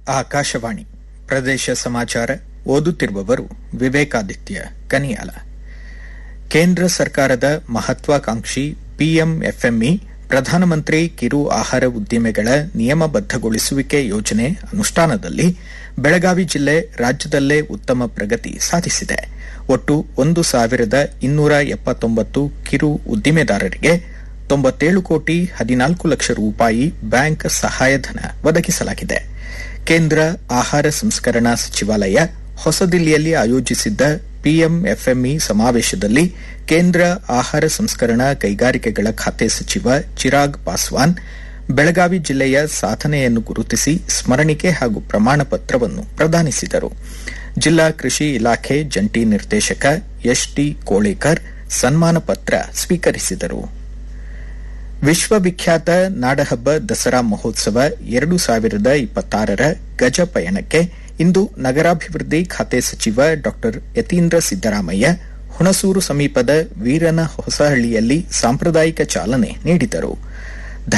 ಆಕಾಶವಾಣಿ ಪ್ರದೇಶ ಸಮಾಚಾರ ಓದುತ್ತಿರುವವರು ವಿವೇಕಾದಿತ್ಯ ಕನಿಯಾಲ ಕೇಂದ್ರ ಸರ್ಕಾರದ ಮಹತ್ವಾಕಾಂಕ್ಷಿ ಪಿಎಂಎಫ್ಎಂಇ ಪ್ರಧಾನಮಂತ್ರಿ ಕಿರು ಆಹಾರ ಉದ್ದಿಮೆಗಳ ನಿಯಮಬದ್ದಗೊಳಿಸುವಿಕೆ ಯೋಜನೆ ಅನುಷ್ಠಾನದಲ್ಲಿ ಬೆಳಗಾವಿ ಜಿಲ್ಲೆ ರಾಜ್ಯದಲ್ಲೇ ಉತ್ತಮ ಪ್ರಗತಿ ಸಾಧಿಸಿದೆ ಒಟ್ಟು ಒಂದು ಸಾವಿರದ ಇನ್ನೂರ ಎಪ್ಪತ್ತೊಂಬತ್ತು ಕಿರು ಉದ್ದಿಮೆದಾರರಿಗೆ ತೊಂಬತ್ತೇಳು ಕೋಟಿ ಹದಿನಾಲ್ಕು ಲಕ್ಷ ರೂಪಾಯಿ ಬ್ಯಾಂಕ್ ಸಹಾಯಧನ ಒದಗಿಸಲಾಗಿದೆ ಕೇಂದ್ರ ಆಹಾರ ಸಂಸ್ಕರಣಾ ಸಚಿವಾಲಯ ಹೊಸದಿಲ್ಲಿಯಲ್ಲಿ ಆಯೋಜಿಸಿದ್ದ ಪಿಎಂಎಫ್ಎಂಇ ಸಮಾವೇಶದಲ್ಲಿ ಕೇಂದ್ರ ಆಹಾರ ಸಂಸ್ಕರಣಾ ಕೈಗಾರಿಕೆಗಳ ಖಾತೆ ಸಚಿವ ಚಿರಾಗ್ ಪಾಸ್ವಾನ್ ಬೆಳಗಾವಿ ಜಿಲ್ಲೆಯ ಸಾಧನೆಯನ್ನು ಗುರುತಿಸಿ ಸ್ಮರಣಿಕೆ ಹಾಗೂ ಪ್ರಮಾಣ ಪತ್ರವನ್ನು ಪ್ರದಾನಿಸಿದರು ಜಿಲ್ಲಾ ಕೃಷಿ ಇಲಾಖೆ ಜಂಟಿ ನಿರ್ದೇಶಕ ಎಚ್ಟಿ ಕೋಳೇಕರ್ ಸನ್ಮಾನ ಪತ್ರ ಸ್ವೀಕರಿಸಿದರು ವಿಶ್ವವಿಖ್ಯಾತ ನಾಡಹಬ್ಬ ದಸರಾ ಮಹೋತ್ಸವ ಎರಡು ಸಾವಿರದ ಇಪ್ಪತ್ತಾರರ ಗಜ ಪಯಣಕ್ಕೆ ಇಂದು ನಗರಾಭಿವೃದ್ಧಿ ಖಾತೆ ಸಚಿವ ಡಾ ಯತೀಂದ್ರ ಸಿದ್ದರಾಮಯ್ಯ ಹುಣಸೂರು ಸಮೀಪದ ವೀರನ ಹೊಸಹಳ್ಳಿಯಲ್ಲಿ ಸಾಂಪ್ರದಾಯಿಕ ಚಾಲನೆ ನೀಡಿದರು